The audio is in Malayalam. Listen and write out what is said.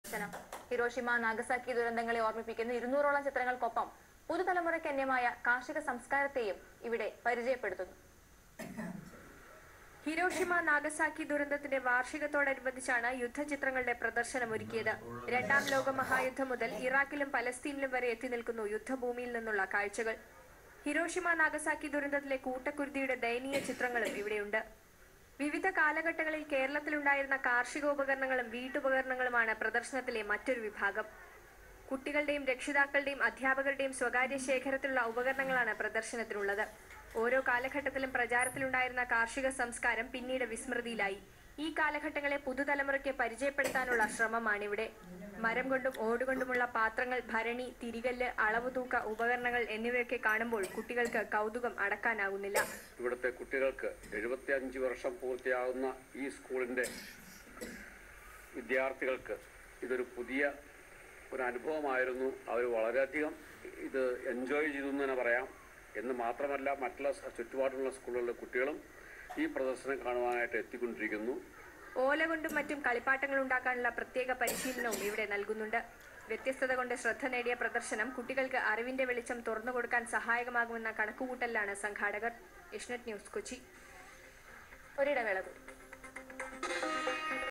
പ്രദർശനം ഹിരോഷിമ നാഗസാക്കി ദുരന്തങ്ങളെ ഓർമ്മിപ്പിക്കുന്ന ഇരുന്നൂറോളം ചിത്രങ്ങൾക്കൊപ്പം പുതുതലമുറയ്ക്ക് അന്യമായ കാർഷിക സംസ്കാരത്തെയും ഇവിടെ പരിചയപ്പെടുത്തുന്നു ഹിരോഷിമ നാഗസാക്കി ദുരന്തത്തിന്റെ വാർഷികത്തോടനുബന്ധിച്ചാണ് യുദ്ധചിത്രങ്ങളുടെ പ്രദർശനം ഒരുക്കിയത് രണ്ടാം ലോക മഹായുദ്ധം മുതൽ ഇറാഖിലും പലസ്തീനിലും വരെ എത്തി നിൽക്കുന്നു യുദ്ധഭൂമിയിൽ നിന്നുള്ള കാഴ്ചകൾ ഹിരോഷിമ നാഗസാക്കി ദുരന്തത്തിലെ കൂട്ടക്കുരുതിയുടെ ദയനീയ ചിത്രങ്ങളും ഇവിടെയുണ്ട് വിവിധ കാലഘട്ടങ്ങളിൽ കേരളത്തിലുണ്ടായിരുന്ന കാർഷികോപകരണങ്ങളും വീട്ടുപകരണങ്ങളുമാണ് പ്രദർശനത്തിലെ മറ്റൊരു വിഭാഗം കുട്ടികളുടെയും രക്ഷിതാക്കളുടെയും അധ്യാപകരുടെയും സ്വകാര്യ ശേഖരത്തിലുള്ള ഉപകരണങ്ങളാണ് പ്രദർശനത്തിനുള്ളത് ഓരോ കാലഘട്ടത്തിലും പ്രചാരത്തിലുണ്ടായിരുന്ന കാർഷിക സംസ്കാരം പിന്നീട് വിസ്മൃതിയിലായി ഈ കാലഘട്ടങ്ങളെ പുതുതലമുറയ്ക്ക് പരിചയപ്പെടുത്താനുള്ള ശ്രമമാണിവിടെ മരം കൊണ്ടും ഓടുകൊണ്ടുമുള്ള പാത്രങ്ങൾ ഭരണി തിരികല്ല് അളവുതൂക്ക ഉപകരണങ്ങൾ എന്നിവയൊക്കെ കാണുമ്പോൾ കുട്ടികൾക്ക് കൗതുകം അടക്കാനാകുന്നില്ല ഇവിടുത്തെ കുട്ടികൾക്ക് എഴുപത്തി അഞ്ച് വർഷം പൂർത്തിയാകുന്ന ഈ സ്കൂളിൻ്റെ വിദ്യാർത്ഥികൾക്ക് ഇതൊരു പുതിയ ഒരു അനുഭവമായിരുന്നു അവർ വളരെയധികം ഇത് എൻജോയ് ചെയ്തു എന്ന് തന്നെ പറയാം എന്ന് മാത്രമല്ല മറ്റുള്ള സ- ചുറ്റുപാടുള്ള സ്കൂളുകളിലെ കുട്ടികളും ഈ പ്രദർശനം കാണുവാനായിട്ട് എത്തിക്കൊണ്ടിരിക്കുന്നു ഓല കൊണ്ടും മറ്റും കളിപ്പാട്ടങ്ങൾ ഉണ്ടാക്കാനുള്ള പ്രത്യേക പരിശീലനവും ഇവിടെ നൽകുന്നുണ്ട് വ്യത്യസ്തത കൊണ്ട് ശ്രദ്ധ നേടിയ പ്രദർശനം കുട്ടികൾക്ക് അറിവിന്റെ വെളിച്ചം തുറന്നു കൊടുക്കാൻ സഹായകമാകുമെന്ന കണക്കുകൂട്ടലിലാണ് സംഘാടകർ ഏഷ്യനെറ്റ് ന്യൂസ് കൊച്ചി ഒരിടവേള കൂടി